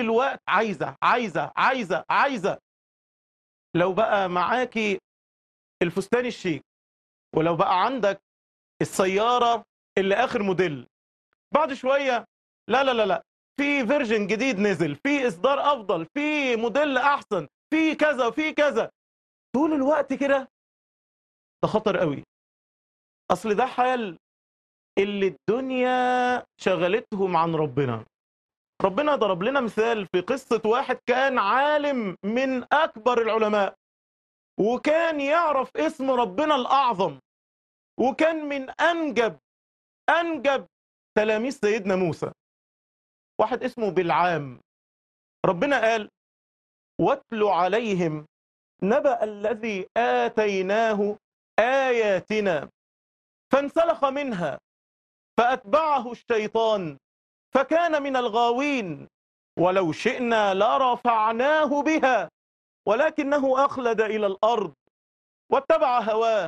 الوقت عايزة عايزة عايزة عايزة لو بقى معاكي الفستان الشيك ولو بقى عندك السيارة اللي آخر موديل بعد شوية لا لا لا لا في فيرجن جديد نزل في إصدار أفضل في موديل أحسن في كذا في كذا طول الوقت كده ده خطر قوي أصل ده حال اللي الدنيا شغلتهم عن ربنا ربنا ضرب لنا مثال في قصة واحد كان عالم من أكبر العلماء وكان يعرف اسم ربنا الأعظم وكان من أنجب أنجب تلاميذ سيدنا موسى واحد اسمه بالعام ربنا قال واتل عليهم نبأ الذي آتيناه آياتنا فانسلخ منها فأتبعه الشيطان فكان من الغاوين ولو شئنا لرفعناه بها ولكنه أخلد إلى الأرض واتبع هواه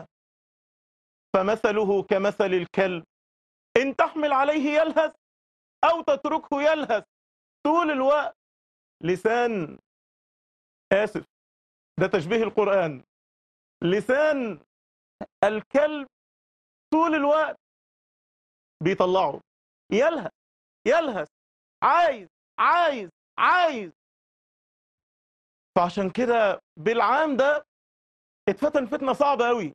فمثله كمثل الكلب إن تحمل عليه يلهث أو تتركه يلهث طول الوقت لسان آسف ده تشبيه القرآن لسان الكلب طول الوقت بيطلعه يلهث يلهث عايز عايز عايز فعشان كده بالعام ده اتفتن فتنة صعبة قوي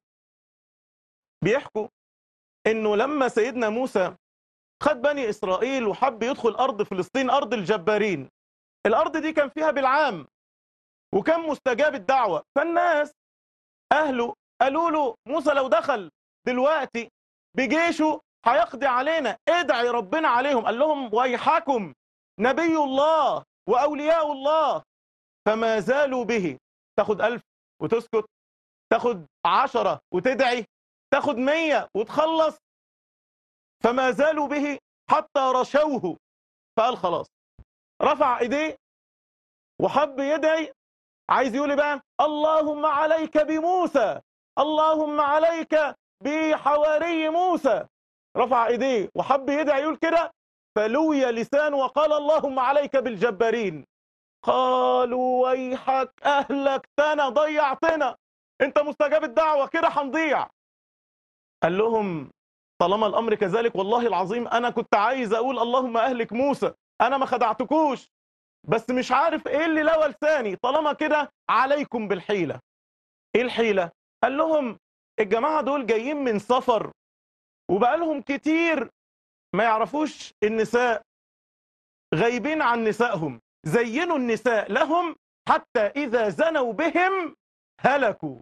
بيحكوا انه لما سيدنا موسى خد بني اسرائيل وحب يدخل ارض فلسطين ارض الجبارين الارض دي كان فيها بالعام وكان مستجاب الدعوة فالناس اهله قالوا له موسى لو دخل دلوقتي بجيشه هيقضي علينا ادعي ربنا عليهم قال لهم ويحكم نبي الله واولياء الله فما زالوا به تاخد ألف وتسكت تاخد عشرة وتدعي تاخد مية وتخلص فما زالوا به حتى رشوه فقال خلاص رفع ايديه وحب يدعي عايز يقول بقى اللهم عليك بموسى اللهم عليك بحواري موسى رفع ايديه وحب يدعي يقول كده فلوي لسانه وقال اللهم عليك بالجبارين قالوا ويحك اهلكتنا ضيعتنا انت مستجاب الدعوه كده هنضيع قال لهم طالما الامر كذلك والله العظيم انا كنت عايز اقول اللهم اهلك موسى انا ما خدعتكوش بس مش عارف ايه اللي لوى لساني طالما كده عليكم بالحيله ايه الحيله قال لهم الجماعه دول جايين من سفر وبقالهم كتير ما يعرفوش النساء غايبين عن نسائهم زينوا النساء لهم حتى إذا زنوا بهم هلكوا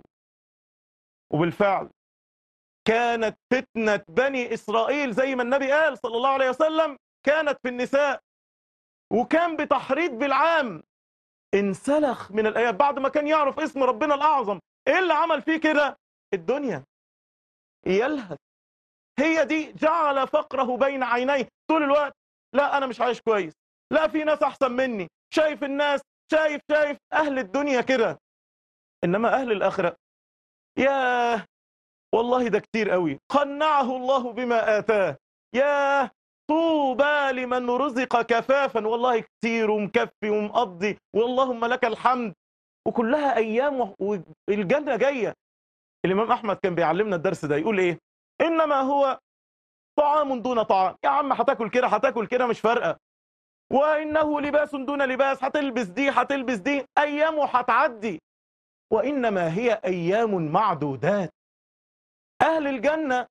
وبالفعل كانت فتنة بني إسرائيل زي ما النبي قال صلى الله عليه وسلم كانت في النساء وكان بتحريض بالعام انسلخ من الآيات بعد ما كان يعرف اسم ربنا الأعظم إيه اللي عمل فيه كده الدنيا يلهث هي دي جعل فقره بين عينيه طول الوقت لا أنا مش عايش كويس لا في ناس أحسن مني شايف الناس شايف شايف أهل الدنيا كده إنما أهل الآخرة ياه والله ده كتير قوي قنعه الله بما آتاه ياه طوبى لمن رزق كفافا والله كتير ومكفي ومقضي واللهم لك الحمد وكلها أيام والجنة جاية الإمام أحمد كان بيعلمنا الدرس ده يقول إيه إنما هو طعام دون طعام يا عم هتاكل كده هتاكل كده مش فارقة وإنه لباس دون لباس هتلبس دي هتلبس دي أيامه هتعدي وإنما هي أيام معدودات أهل الجنة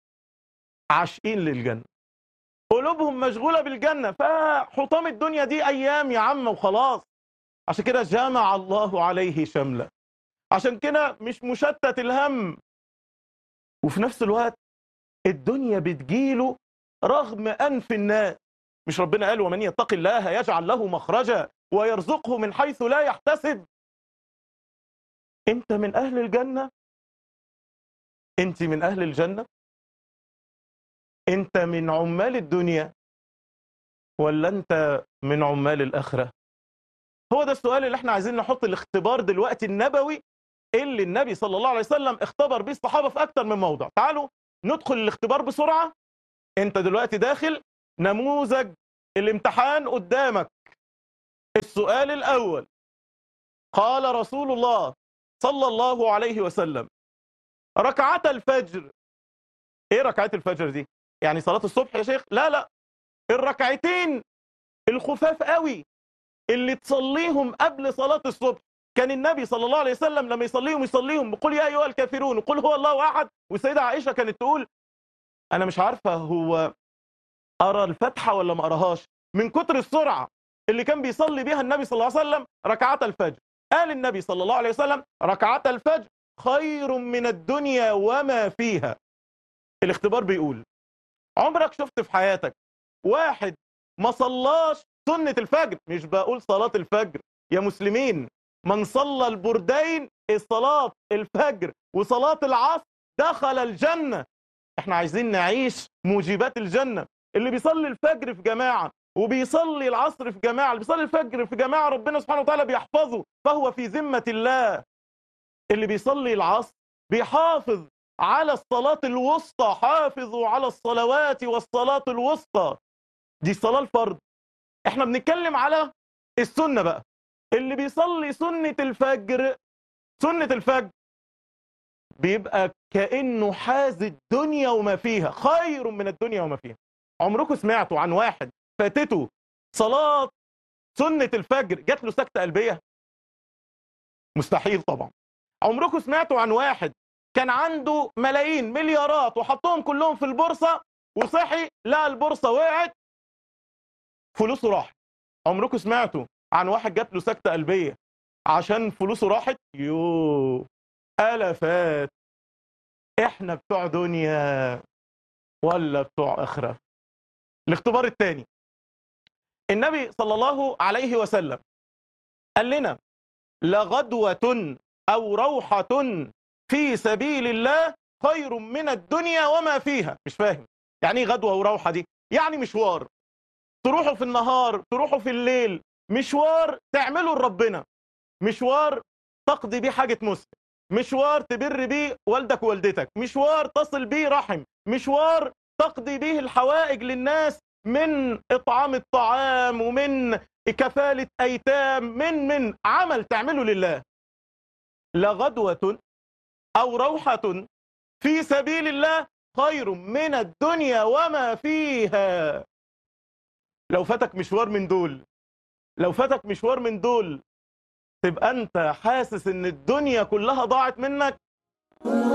عاشقين للجنة قلوبهم مشغولة بالجنة فحطام الدنيا دي أيام يا عم وخلاص عشان كده جمع الله عليه شملة عشان كده مش مشتت الهم وفي نفس الوقت الدنيا بتجيله رغم أنف الناس مش ربنا قال ومن يتق الله يجعل له مخرجا ويرزقه من حيث لا يحتسب انت من اهل الجنة انت من اهل الجنة انت من عمال الدنيا ولا انت من عمال الاخرة هو ده السؤال اللي احنا عايزين نحط الاختبار دلوقتي النبوي اللي النبي صلى الله عليه وسلم اختبر بيه الصحابة في اكتر من موضع تعالوا ندخل الاختبار بسرعة انت دلوقتي داخل نموذج الامتحان قدامك السؤال الأول قال رسول الله صلى الله عليه وسلم ركعة الفجر ايه ركعات الفجر دي يعني صلاة الصبح يا شيخ لا لا الركعتين الخفاف قوي اللي تصليهم قبل صلاة الصبح كان النبي صلى الله عليه وسلم لما يصليهم يصليهم بقول يا أيها الكافرون وقل هو الله أحد والسيدة عائشة كانت تقول أنا مش عارفة هو أرى الفتحة ولا ما أراهاش من كتر السرعة اللي كان بيصلي بيها النبي صلى الله عليه وسلم ركعات الفجر قال النبي صلى الله عليه وسلم ركعات الفجر خير من الدنيا وما فيها الاختبار بيقول عمرك شفت في حياتك واحد ما صلاش سنة الفجر مش بقول صلاة الفجر يا مسلمين من صلى البردين صلاة الفجر وصلاة العصر دخل الجنة احنا عايزين نعيش موجبات الجنة اللي بيصلي الفجر في جماعة وبيصلي العصر في جماعة اللي بيصلي الفجر في جماعة ربنا سبحانه وتعالى بيحفظه فهو في ذمة الله اللي بيصلي العصر بيحافظ على الصلاة الوسطى حافظوا على الصلوات والصلاة الوسطى دي الصلاة الفرض احنا بنتكلم على السنة بقى اللي بيصلي سنة الفجر سنة الفجر بيبقى كأنه حاز الدنيا وما فيها خير من الدنيا وما فيها عمركم سمعتوا عن واحد فاتته صلاة سنة الفجر جات له سكتة قلبية مستحيل طبعا عمركم سمعتوا عن واحد كان عنده ملايين مليارات وحطهم كلهم في البورصة وصحي لا البورصة وقعت فلوسه راحت عمركم سمعتوا عن واحد جات له سكتة قلبية عشان فلوسه راحت يو ألفات احنا بتوع دنيا ولا بتوع آخرة الاختبار الثاني النبي صلى الله عليه وسلم قال لنا لغدوة أو روحة في سبيل الله خير من الدنيا وما فيها مش فاهم يعني ايه غدوة وروحة دي يعني مشوار تروحوا في النهار تروحوا في الليل مشوار تعملوا لربنا مشوار تقضي بيه حاجة مسلم مشوار تبر بيه والدك ووالدتك مشوار تصل بيه رحم مشوار تقضي به الحوائج للناس من إطعام الطعام ومن كفالة أيتام من من عمل تعمله لله لغدوة أو روحة في سبيل الله خير من الدنيا وما فيها لو فاتك مشوار من دول لو فاتك مشوار من دول تبقى انت حاسس ان الدنيا كلها ضاعت منك